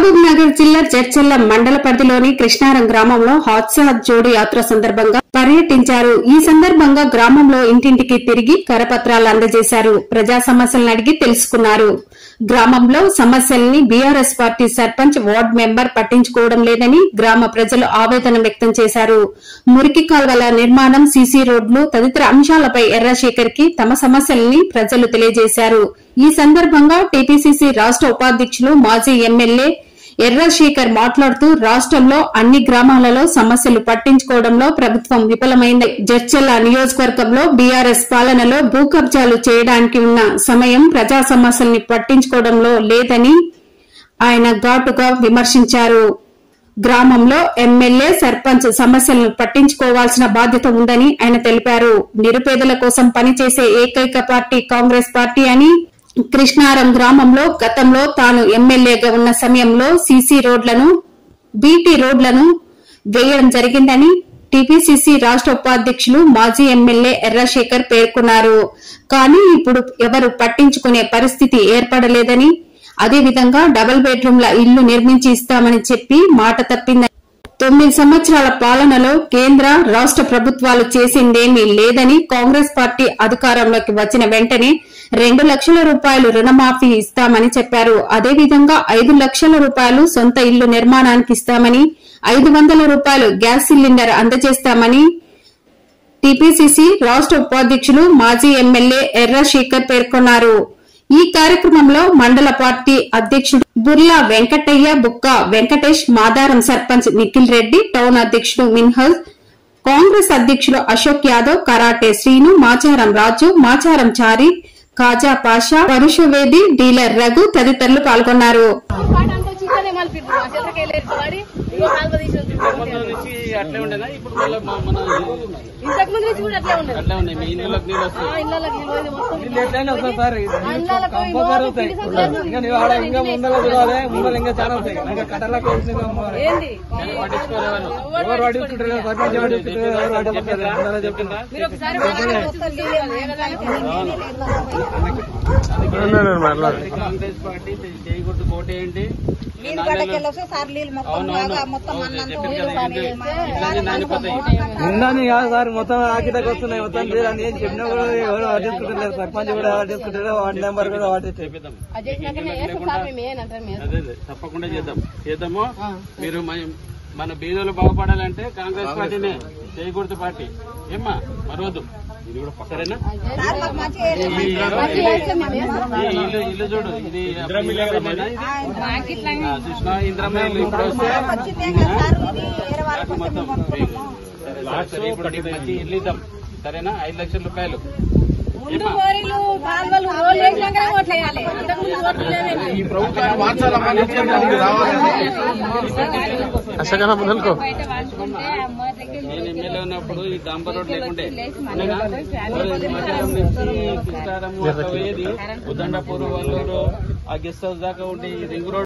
మహబూబ్ నగర్ జిల్లా జడ్చెల్ల మండల పరిధిలోని కృష్ణారం గ్రామంలో హాత్సాహత్ జోడు యాత్ర సందర్భంగా పర్యటించారు ఈ సందర్భంగా గ్రామంలో ఇంటింటికి తిరిగి కరపత్రాలు అందజేశారు ప్రజా సమస్యలను అడిగి తెలుసుకున్నారు గ్రామంలో సమస్యల్ని BRS party sarpanch ward member పట్టించుకోవడం లేదని గ్రామ ప్రజలు ఆవేదన వ్యక్తం చేశారు మురికి కాల్వల నిర్మాణం సీసీ రోడ్లు తదితర అంశాలపై ఎర్రశేఖర్ కి తమ సమస్యల్ని ప్రజలు తెలియజేశారు ఈ సందర్భంగా టీపీసీసీ రాష్ట ఉపాధ్యక్షులు మాజీ ఎమ్మెల్యే ఎర్రశేఖర్ మాట్లాడుతూ రాష్ట్రంలో అన్ని గ్రామాలలో సమస్యలు పట్టించుకోవడంలో ప్రభుత్వం విఫలమైంది జడ్చెల్ల నియోజకవర్గంలో బీఆర్ఎస్ పాలనలో భూ కబ్జాలు చేయడానికి ఉన్న సమయం ప్రజా సమస్యల్ని పట్టించుకోవడంలో లేదని ఆయన ఘాటుగా విమర్శించారు గ్రామంలో ఎమ్మెల్యే సర్పంచ్ సమస్యలను పట్టించుకోవాల్సిన బాధ్యత ఉందని ఆయన తెలిపారు నిరుపేదల కోసం పనిచేసే ఏకైక పార్టీ కాంగ్రెస్ పార్టీ అని కృష్ణారం గ్రామంలో గతంలో తాను ఎమ్మెల్యేగా ఉన్న సమయంలో సీసీ రోడ్లను బీటీ రోడ్లను వేయడం జరిగిందని టీపీసీసీ రాష్ట ఉపాధ్యక్షులు మాజీ ఎమ్మెల్యే ఎర్రశేఖర్ పేర్కొన్నారు కానీ ఇప్పుడు ఎవరు పట్టించుకునే పరిస్థితి ఏర్పడలేదని అదేవిధంగా డబుల్ బెడ్రూమ్ల ఇల్లు నిర్మించి ఇస్తామని చెప్పి మాట తప్పిందని తొమ్మిది సంవత్సరాల పాలనలో కేంద్ర రాష్ట ప్రభుత్వాలు చేసిందేమీ లేదని కాంగ్రెస్ పార్టీ అధికారంలోకి వచ్చిన వెంటనే రెండు లక్షల రూపాయలు రుణమాఫీ ఇస్తామని చెప్పారు అదేవిధంగా ఐదు లక్షల రూపాయలు సొంత ఇల్లు నిర్మాణానికి ఇస్తామని ఐదు వందల రూపాయలు గ్యాస్ సిలిండర్ అందజేస్తామని టీపీసీసీ రాష్ట ఉపాధ్యక్షులు మాజీ ఎమ్మెల్యే ఎర్రశేఖర్ పేర్కొన్నారు ఈ కార్యక్రమంలో మండల పార్టీ అధ్యక్షుడు బుర్లా వెంకటయ్య బుక్క వెంకటేష్ మాదారం సర్పంచ్ నిఖిల్ రెడ్డి టౌన్ అధ్యక్షుడు మిన్హజ్ కాంగ్రెస్ అధ్యక్షులు అశోక్ యాదవ్ కరాటే శ్రీను మాచారం రాజు మాచారం చారి కాజా పాషా పరుషవేది డీలర్ రఘు తదితరులు పాల్గొన్నారు పాటంతా చిన్నదే మలిపిట్టు మా చెట్లకి వెళ్ళి పడి ఇంకో కాలువ తీసి ముందు నుంచి అట్లే ఉండేనా ఇప్పుడు మళ్ళీ మా- మన ఇంతకు ముందు నుంచి కూడా అట్లే ఉండదు అట్లే ఉన్నాయి మీ నీళ్ళకి నీళ్ళు ఆ వస్తాయి ఇళ్ళకి నిలవది మొత్తం ఎట్లయినా వస్తాయి సార్ ఇది ఆ ఇళ్ళకి పోయి కంపల్సరీ లోపలికి వస్తాయి తీసుకొని ఇంకా నువ్వు ఆడ ఇంకా ముందర చూడాలి ముందర ఇంకా చాలా వస్తాయి ఇంకా కట్టలకు వచ్చింది ఏంది పట్టించుకోలేవాళ్ళు ఎవరు పట్టించుకుంటారు సర్పంచ్ పట్టించుకుంటారు ఎవరు పట్టించుకుంటారు ముందర చెప్తుందా మీరు ఒకసారి కాంగ్రెస్ పార్టీ చేయకూడదు కోటేయండి నీళ్ళు గడ్డకెళ్ళొస్తే సార్ నీళ్ళు మొత్తం బాగా మొత్తం అన్నంత నీళ్ళు పడి నానిపోతాయి నిన్నని కాదు సార్ మొత్తం ఆకిటకు వస్తున్నాయి మొత్తం లేదని ఏం చెప్పినా కూడా ఎవరు పట్టించుకుంటలేరు సర్పంచ్ కూడా పట్టించుకుంటారు వార్డు నెంబర్ కూడా పట్టించారు చేపిద్దాం అది చేసినాకనే వేస్తాం సార్ మేము ఏనంటారు మేము అదే అదే తప్పకుండా చేద్దాం చేద్దాము మీరు మ- మన బీదలు బాగుపడాలంటే కాంగ్రెస్ పార్టీనే చేయకూడదు పార్టీ ఏమ్మా మరవద్దు ఇది కూడా సరేనా సార్ మాకు మంచిగా ఈ ఇల్లు- ఈ ఇల్లు ఇల్లు చూడు ఇది ఇంద్రమిల్లేనా ఇది? ఆ, చూసినా ఇంద్రమ్మ ఇల్లు ఇప్పుడు వస్తే వచ్చిందే కదా సార్ ఇది వేరే వాళ్ళకి నాకు మొత్తం మీకు సరే, సరే, సరే, ఇప్పుడు నీకు మంచి ఇల్లు ఇద్దాం సరేనా ఐదు లక్షల రూపాయలు ముందు కోరిలు కాలువలు రోడ్లు వేసినాకనే ఓట్లు వేయాలి అంతకు ముందు ఓట్లు లేవేమో. ఈ ప్రభుత్వాన్ని మార్చాలమ్మా నెక్స్ట్ రావాలి నేను ఎమ్మెల్యే ఉన్నప్పుడు ఈ డాంబర్ రోడ్ లేకుంటే అవునా? మరి మధ్యాహ్నం నుంచి కృష్ణారం అట్లా పోయేది ఉదండపూర్ వల్లూరు ఆ గెస్ట్ హౌస్ దాకా ఉండే ఈ రింగ్ రోడ్